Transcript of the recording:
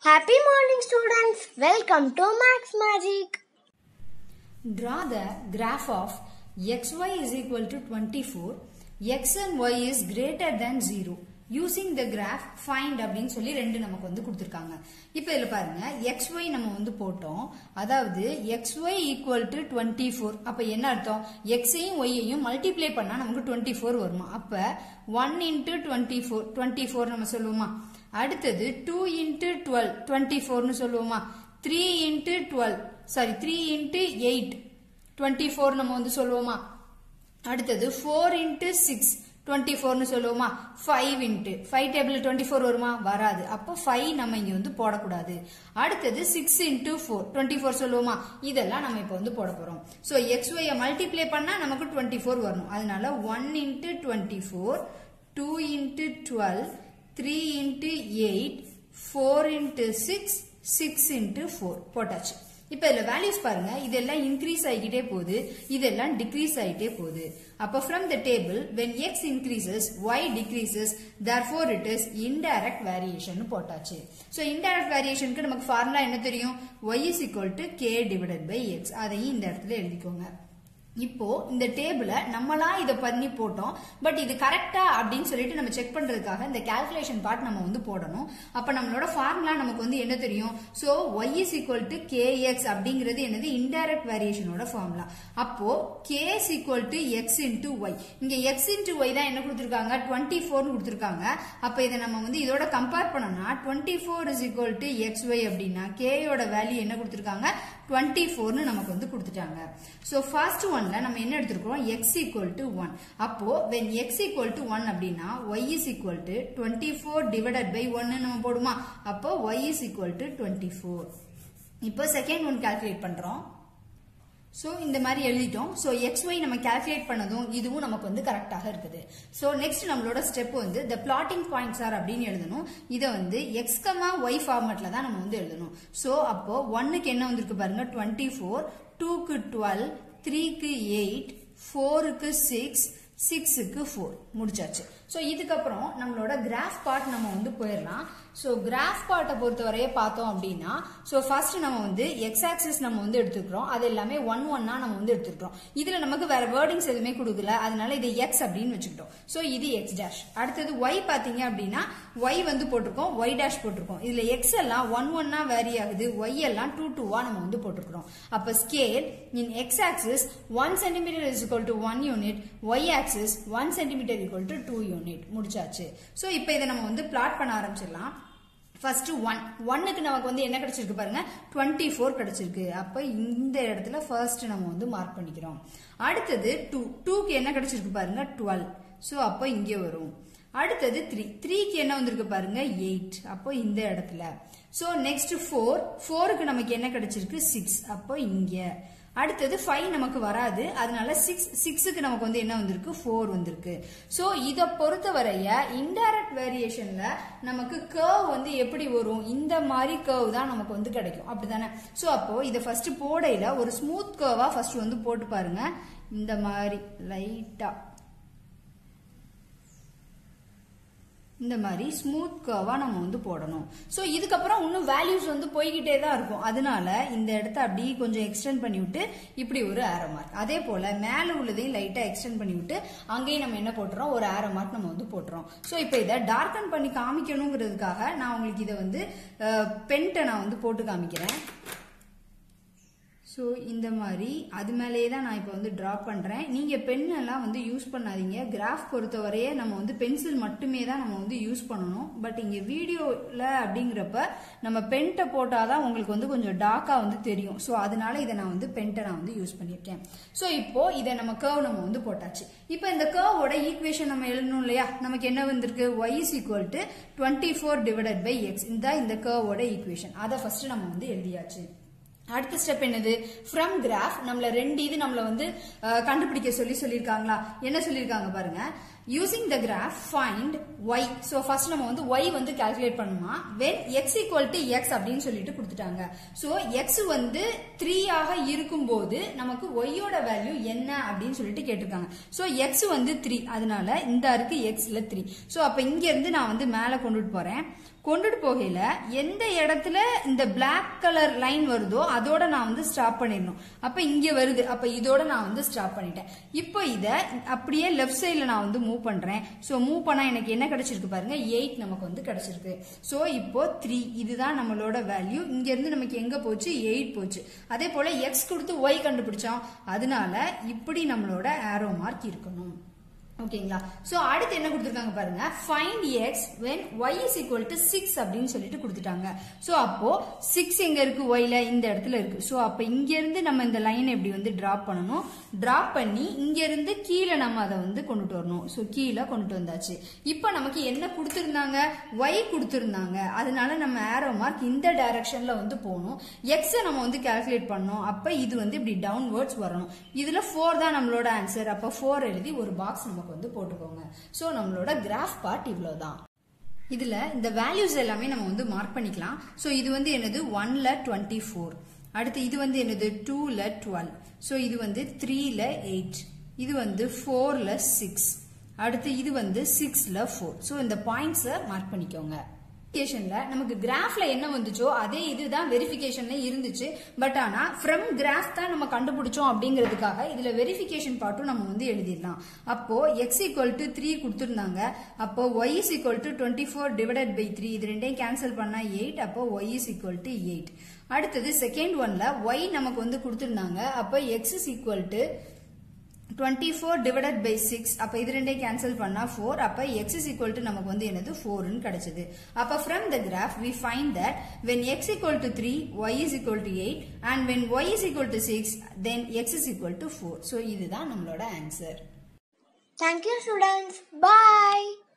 Happy morning, students. Welcome to Max Magic. Draw the graph of xy is equal to 24, x and y is greater than 0. using the graph find அப்படின்னு சொல்லி ரெண்டு நமக்கு வந்து கொடுத்துருக்காங்க இப்போ இதில் பாருங்க xy நம்ம வந்து போட்டோம் அதாவது xy equal to twenty four அப்போ என்ன அர்த்தம் எக்ஸையும் ஒய்யையும் மல்டிப்ளை பண்ணா நமக்கு டுவெண்ட்டி ஃபோர் வருமா அப்போ one into twenty four twenty four நம்ம சொல்லுவோமா அடுத்தது டூ இன்ட்டு டுவெல் டுவெண்ட்டி ஃபோர்னு சொல்லுவோமா three into twelve sorry three into eight twenty four நம்ம வந்து சொல்லுவோமா அடுத்தது ஃபோர் இன்ட்டு சிக்ஸ் டுவெண்ட்டி ஃபோர்னு சொல்லுவோமா five into five table twenty four வருமா வராது அப்போ ஃபைவ் நம்ம இங்கே வந்து போடக்கூடாது அடுத்தது six into four twenty four சொல்லுவோமா இதெல்லாம் நம்ம இப்போ வந்து போட போகிறோம் ஸோ எக்ஸ் ஒய்யை மல்டிப்ளை பண்ணால் நமக்கு டுவெண்ட்டி ஃபோர் வரணும் அதனால one into twenty four two into twelve three into eight four into six six into four போட்டாச்சு இப்போ இதில் வேல்யூஸ் பாருங்க இதெல்லாம் இன்க்ரீஸ் ஆகிக்கிட்டே போகுது இதெல்லாம் டிக்ரீஸ் ஆகிட்டே போகுது அப்போ from the table when X increases Y decreases therefore it is indirect variation போட்டாச்சு ஸோ இன்டைரக்ட் வேரியேஷனுக்கு நமக்கு ஃபார்முலா என்ன தெரியும் Y is equal to K divided by X அதையும் இந்த இடத்துல எழுதிக்கோங்க இப்போ இந்த டேபிள நம்மளா இதை பண்ணி போட்டோம் பட் இது கரெக்டா அப்படின்னு சொல்லிட்டு நம்ம செக் பண்றதுக்காக இந்த கால்குலேஷன் பார்ட் நம்ம வந்து போடணும் அப்ப நம்மளோட ஃபார்முலா நமக்கு வந்து என்ன தெரியும் so Y is equal to K X அப்படிங்கிறது என்னது இன்டைரக்ட் வேரியேஷனோட ஃபார்முலா அப்போ K is equal to X into Y இங்க எக்ஸ் இன்டூ ஒய் தான் என்ன கொடுத்துருக்காங்க டுவெண்ட்டி ஃபோர்னு கொடுத்துருக்காங்க அப்ப இதை நம்ம வந்து இதோட கம்பேர் பண்ணோம்னா twenty four is equal to X Y அப்படின்னா கேயோட வேல்யூ என்ன கொடுத்துருக்காங்க டுவெண்ட்டி ஃபோர்னு நமக்கு வந்து கொடுத்துட்டாங்க ஸோ ஃபர்ஸ்ட் ஒன்ல நம்ம என்ன எடுத்துருக்கோம் எக்ஸ் ஈக்குவல் டு ஒன் அப்போ when X equal to one அப்படின்னா Y is equal to twenty four divided by ஒன்னு நம்ம போடுமா அப்போ Y is equal to twenty four இப்போ செகண்ட் ஒன் கால்குலேட் பண்றோம் ஸோ இந்த மாதிரி எழுதிட்டோம் ஸோ எக்ஸ் ஒய் நம்ம கால்குலேட் பண்ணதும் இதுவும் நமக்கு வந்து கரெக்டாக இருக்குது ஸோ நெக்ஸ்ட் நம்மளோட ஸ்டெப் வந்து த பிளாட்டிங் பாயிண்ட்ஸ் ஆர் அப்படின்னு எழுதணும் இதை வந்து எக்ஸ் கமா ஒய் ஃபார்மேட்ல தான் நம்ம வந்து எழுதணும் ஸோ அப்போ ஒன்னுக்கு என்ன வந்திருக்கு பாருங்க டுவெண்ட்டி ஃபோர் டூக்கு டுவெல் த்ரீக்கு எயிட் ஃபோருக்கு சிக்ஸ் சிக்ஸுக்கு ஃபோர் முடிச்சாச்சு ஸோ இதுக்கப்புறம் நம்மளோட கிராஃப் பார்ட் நம்ம வந்து போயிடலாம் ஸோ கிராஃப் பார்ட்டை பொறுத்தவரையே பார்த்தோம் அப்படின்னா ஸோ ஃபர்ஸ்ட் நம்ம வந்து எக்ஸ் ஆக்சிஸ் நம்ம வந்து எடுத்துக்கிறோம் அது எல்லாமே ஒன் ஒன்னா நம்ம வந்து எடுத்துக்கிறோம் இதுல நமக்கு வேற வேர்டிங்ஸ் எதுவுமே கொடுக்கல அதனால இது எக்ஸ் அப்படின்னு வச்சுக்கிட்டோம் ஸோ இது எக்ஸ் டேஷ் அடுத்தது ஒய் பார்த்தீங்க அப்படின்னா ஒய் வந்து போட்டிருக்கோம் ஒய் டேஷ் போட்டிருக்கோம் இதுல எக்ஸ் எல்லாம் ஒன் ஒன்னா வேரி ஆகுது ஒய் எல்லாம் டூ டூவா நம்ம வந்து போட்டிருக்கிறோம் அப்ப scale in X axis one centimetre is equal to one unit Y axis one centimetre equal to two unit முடிச்சாச்சு ஸோ இப்போ இதை நம்ம வந்து பிளாட் பண்ண ஆரம்பிச்சிடலாம் ஃபர்ஸ்ட் ஒன் ஒன்னுக்கு நமக்கு வந்து என்ன கிடைச்சிருக்கு பாருங்க டுவெண்ட்டி ஃபோர் கிடைச்சிருக்கு அப்ப இந்த இடத்துல ஃபர்ஸ்ட் நம்ம வந்து மார்க் பண்ணிக்கிறோம் அடுத்தது டூ டூக்கு என்ன கிடைச்சிருக்கு பாருங்க டுவெல் ஸோ அப்போ இங்கே வரும் அடுத்தது த்ரீ த்ரீக்கு என்ன வந்திருக்கு பாருங்க எயிட் அப்போ இந்த இடத்துல ஸோ நெக்ஸ்ட் ஃபோர் ஃபோருக்கு நமக்கு என்ன கிடைச்சிருக்கு சிக்ஸ் அப்போ இங்க அடுத்தது ஃபைவ் நமக்கு வராது அதனால சிக்ஸ் சிக்ஸுக்கு நமக்கு வந்து என்ன வந்திருக்கு ஃபோர் வந்திருக்கு ஸோ இதை பொறுத்தவரைய இன்டைரக்ட் வேரியேஷன்ல நமக்கு கர்வ் வந்து எப்படி வரும் இந்த மாதிரி கர்வ் தான் நமக்கு வந்து கிடைக்கும் அப்படிதானே ஸோ அப்போ இதை ஃபர்ஸ்ட் போடையில ஒரு ஸ்மூத் கர்வா ஃபர்ஸ்ட் வந்து போட்டு பாருங்க இந்த மாதிரி லைட்டா இந்த மாதிரி ஸ்மூத் கர்வா நம்ம வந்து போடணும் ஸோ இதுக்கப்புறம் இன்னும் வேல்யூஸ் வந்து போய்கிட்டே தான் இருக்கும் அதனால இந்த இடத்த அப்படியே கொஞ்சம் எக்ஸ்டெண்ட் பண்ணி விட்டு இப்படி ஒரு ஆரோ மார்க் அதே போல மேலே உள்ளதையும் லைட்டா எக்ஸ்டெண்ட் பண்ணி விட்டு அங்கேயும் நம்ம என்ன போட்டுறோம் ஒரு ஆரோ மார்க் நம்ம வந்து போட்டுறோம் ஸோ இப்போ இதை டார்க்கன் பண்ணி காமிக்கணுங்கிறதுக்காக நான் உங்களுக்கு இதை வந்து பென்ட்டை நான் வந்து போட்டு காமிக்கிறேன் ஸோ இந்த மாதிரி அது மேலேயே தான் நான் இப்போ வந்து ட்ரா பண்ணுறேன் நீங்கள் பெண்ணெல்லாம் வந்து யூஸ் பண்ணாதீங்க கிராஃப் பொறுத்தவரையே நம்ம வந்து பென்சில் மட்டுமே தான் நம்ம வந்து யூஸ் பண்ணணும் பட் இங்கே வீடியோவில் அப்படிங்கிறப்ப நம்ம பென்ட்டை போட்டால் தான் உங்களுக்கு வந்து கொஞ்சம் டார்க்காக வந்து தெரியும் ஸோ அதனால இதை நான் வந்து பென்ட்டை நான் வந்து யூஸ் பண்ணியிருக்கேன் ஸோ இப்போ இதை நம்ம கர்வ் நம்ம வந்து போட்டாச்சு இப்போ இந்த கர்வோட ஈக்குவேஷன் நம்ம எழுதணும் இல்லையா நமக்கு என்ன வந்திருக்கு Y is equal to twenty four divided by X இந்த இந்த கர்வோட ஈக்குவேஷன் அதை ஃபர்ஸ்ட் நம்ம வந்து எழுதியாச்சு அடுத்த ஸ்டெப் என்னது ஃப்ரம் கிராஃப் நம்மள ரெண்டு இது நம்மள வந்து கண்டுபிடிக்க சொல்லி சொல்லியிருக்காங்களா என்ன சொல்லியிருக்காங்க பாருங்க using the graph find Y so first நம்ம வந்து ஒய் வந்து கால்குலேட் பண்ணுமா when X equal to X அப்படின்னு சொல்லிட்டு கொடுத்துட்டாங்க ஸோ எக்ஸ் வந்து த்ரீ ஆக இருக்கும்போது நமக்கு ஒய்யோட வேல்யூ என்ன அப்படின்னு சொல்லிட்டு கேட்டிருக்காங்க ஸோ எக்ஸ் வந்து த்ரீ அதனால இந்த இருக்கு எக்ஸ்ல த்ரீ ஸோ அப்போ இங்க இருந்து நான் வந்து மேலே கொண்டுட்டு போறேன் கொண்டுட்டு போகையில எந்த இடத்துல இந்த Black கலர் லைன் வருதோ அதோட நான் வந்து ஸ்டாப் பண்ணிடணும் அப்ப இங்க வருது அப்ப இதோட நான் வந்து ஸ்டாப் பண்ணிட்டேன் இப்போ இத அப்படியே லெஃப்ட் சைடுல நான் வந்து மூவ் பண்றேன் சோ மூவ் பண்ணா எனக்கு என்ன கிடைச்சிருக்கு பாருங்க எயிட் நமக்கு வந்து கிடைச்சிருக்கு சோ இப்போ த்ரீ இதுதான் நம்மளோட வேல்யூ இங்க இருந்து நமக்கு எங்க போச்சு எயிட் போச்சு அதே போல எக்ஸ் கொடுத்து ஒய் கண்டுபிடிச்சோம் அதனால இப்படி நம்மளோட ஆரோ மார்க் இருக்கணும் ஓகேங்களா சோ அடுத்து என்ன கொடுத்துருக்காங்க பாருங்க find X when Y is equal to six அப்படின்னு சொல்லிட்டு கொடுத்துட்டாங்க சோ அப்போ சிக்ஸ் எங்க இருக்கு ஒய்ல இந்த இடத்துல இருக்கு சோ அப்ப இங்க இருந்து நம்ம இந்த லைன் எப்படி வந்து டிராப் பண்ணணும் டிராப் பண்ணி இங்க இருந்து கீழே நம்ம அதை வந்து கொண்டுட்டு வரணும் சோ கீழே கொண்டுட்டு வந்தாச்சு இப்போ நமக்கு என்ன கொடுத்துருந்தாங்க ஒய் கொடுத்துருந்தாங்க அதனால நம்ம ஆரோ மார்க் இந்த டைரக்ஷன்ல வந்து போகணும் எக்ஸை நம்ம வந்து கால்குலேட் பண்ணோம் அப்ப இது வந்து இப்படி டவுன்வர்ட்ஸ் வரணும் இதுல ஃபோர் தான் நம்மளோட ஆன்சர் அப்ப ஃபோர் எழுதி ஒரு பாக்ஸ் நமக்கு வந்து போட்டுக்கோங்க ஸோ நம்மளோட கிராஃப் பார்ட் இவ்வளோதான் இதுல இந்த வேல்யூஸ் எல்லாமே நம்ம வந்து மார்க் பண்ணிக்கலாம் ஸோ இது வந்து என்னது ஒன்ல டுவெண்ட்டி ஃபோர் அடுத்து இது வந்து என்னது டூல டுவெல் ஸோ இது வந்து த்ரீல எயிட் இது வந்து ஃபோர்ல சிக்ஸ் அடுத்து இது வந்து சிக்ஸ்ல ஃபோர் ஸோ இந்த பாயிண்ட்ஸை மார்க் பண்ணிக்கோங்க வெரிஃபிகேஷன்ல நமக்கு கிராஃப்ல என்ன வந்துச்சோ அதே இதுதான் வெரிஃபிகேஷன்ல இருந்துச்சு பட் ஆனா ஃப்ரம் கிராஃப் தான் நம்ம கண்டுபிடிச்சோம் அப்படிங்கிறதுக்காக இதுல வெரிஃபிகேஷன் பார்ட்டும் நம்ம வந்து எழுதிடலாம் அப்போ எக்ஸ் ஈக்குவல் டு த்ரீ கொடுத்துருந்தாங்க அப்போ Y is equal to twenty four divided by three இது ரெண்டையும் கேன்சல் பண்ணா எயிட் அப்போ Y is equal to eight அடுத்தது செகண்ட் ஒன்ல ஒய் நமக்கு வந்து கொடுத்துருந்தாங்க அப்போ X is equal to twenty four divided by six அப்ப இது ரெண்டே கேன்சல் பண்ணா ஃபோர் அப்ப எக்ஸ் இஸ் ஈக்குவல் டு நமக்கு வந்து என்னது ஃபோர்னு கிடைச்சது அப்ப from the graph we find that when X equal to three Y is equal to eight and when Y is equal to six then X is equal to four so இதுதான் நம்மளோட answer Thank you, students. Bye.